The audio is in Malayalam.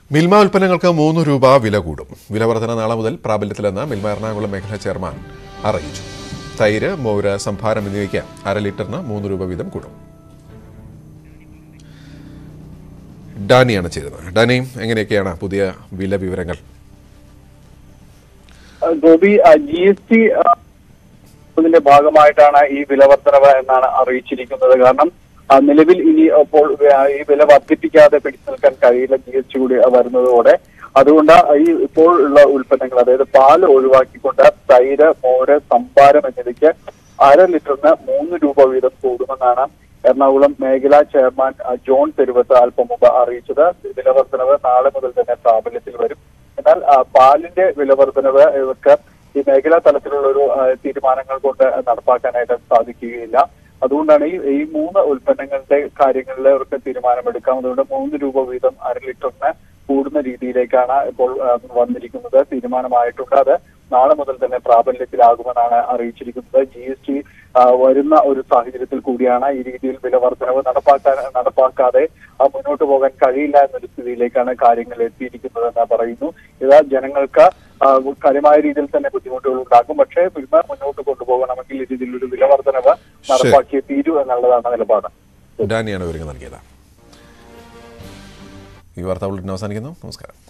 മിൽമ ഉൽപ്പന്നങ്ങൾക്ക് മൂന്ന് രൂപ വില കൂടും വില വർധന നാളെ മുതൽ പ്രാബല്യത്തിലെന്ന് മിൽമ എറണാകുളം മേഖലാ ചെയർമാൻ അറിയിച്ചു തൈര് മോര് സംഭാരം എന്നിവയ്ക്ക് അര ലിറ്ററിന് മൂന്ന് രൂപ വീതം കൂടും ഡാനിയാണ് ചേരുന്നത് ഡാനി എങ്ങനെയൊക്കെയാണ് പുതിയ വില വിവരങ്ങൾ ഗോപി ജി എസ് ടി ഇതിന്റെ ഭാഗമായിട്ടാണ് ഈ വില വർധനവ് എന്നാണ് അറിയിച്ചിരിക്കുന്നത് കാരണം ആ, നിലവിൽ ഇനി ഇപ്പോൾ ആ, ഈ വില വർദ്ധിപ്പിക്കാതെ പിടിച്ചു നിൽക്കാൻ കഴിയില്ല ജി എസ് ടി കൂടി വരുന്നതോടെ അതുകൊണ്ട് ഈ ഇപ്പോൾ ഉള്ള ഉൽപ്പന്നങ്ങൾ അതായത് പാൽ ഒഴിവാക്കിക്കൊണ്ട് തൈര് മോര് സംഭാരം എന്നിവയ്ക്ക് അര ലിറ്ററിന് മൂന്ന് രൂപ വീതം കൂടുമെന്നാണ് എറണാകുളം മേഖലാ ചെയർമാൻ ആ, ജോൺ തെരുവത്ത് അല്പം മുമ്പ് അറിയിച്ചത് വില വർധനവ് നാളെ മുതൽ തന്നെ പ്രാബല്യത്തിൽ വരും എന്നാൽ ആ, പാലിന്റെ വില വർധനവ് ഇവർക്ക് ഈ മേഖലാ തലത്തിലുള്ള ഒരു ആ, തീരുമാനങ്ങൾ കൊണ്ട് നടപ്പാക്കാനായിട്ട് സാധിക്കുകയില്ല അതുകൊണ്ടാണ് ഈ ഈ മൂന്ന് ഉൽപ്പന്നങ്ങളുടെ കാര്യങ്ങളിൽ അവർക്ക് തീരുമാനമെടുക്കാം അതുകൊണ്ട് മൂന്ന് രൂപ വീതം അര ലിറ്ററിന് കൂടുന്ന രീതിയിലേക്കാണ് ഇപ്പോൾ ആ, വന്നിരിക്കുന്നത് തീരുമാനമായിട്ടുണ്ട് അത് നാളെ മുതൽ തന്നെ പ്രാബല്യത്തിലാകുമെന്നാണ് അറിയിച്ചിരിക്കുന്നത് ജി എസ് ടി വരുന്ന ഒരു സാഹചര്യത്തിൽ കൂടിയാണ് ഈ രീതിയിൽ വില വർധനവ് നടപ്പാക്കാൻ നടപ്പാക്കാതെ ആ, മുന്നോട്ട് പോകാൻ കഴിയില്ല എന്നൊരു സ്ഥിതിയിലേക്കാണ് കാര്യങ്ങൾ എത്തിയിരിക്കുന്നതെന്ന് പറയുന്നു ഇത് ജനങ്ങൾക്ക് ആ, കാര്യമായ രീതിയിൽ തന്നെ ബുദ്ധിമുട്ടുകൾ ഉണ്ടാക്കും പക്ഷേ മിൽമ മുന്നോട്ട് കൊണ്ടുപോകണമെങ്കിൽ ഈ രീതിയിൽ ഒരു വില വർധനവ് നടപ്പാക്കിയേ തീരൂ എന്നുള്ളതാണ് നിലപാട് ഡാനിയാണ് വിവരങ്ങൾ നൽകിയത് ഈ വാർത്താ ബുള്ളറ്റിൻ അവസാനിക്കുന്നു നമസ്കാരം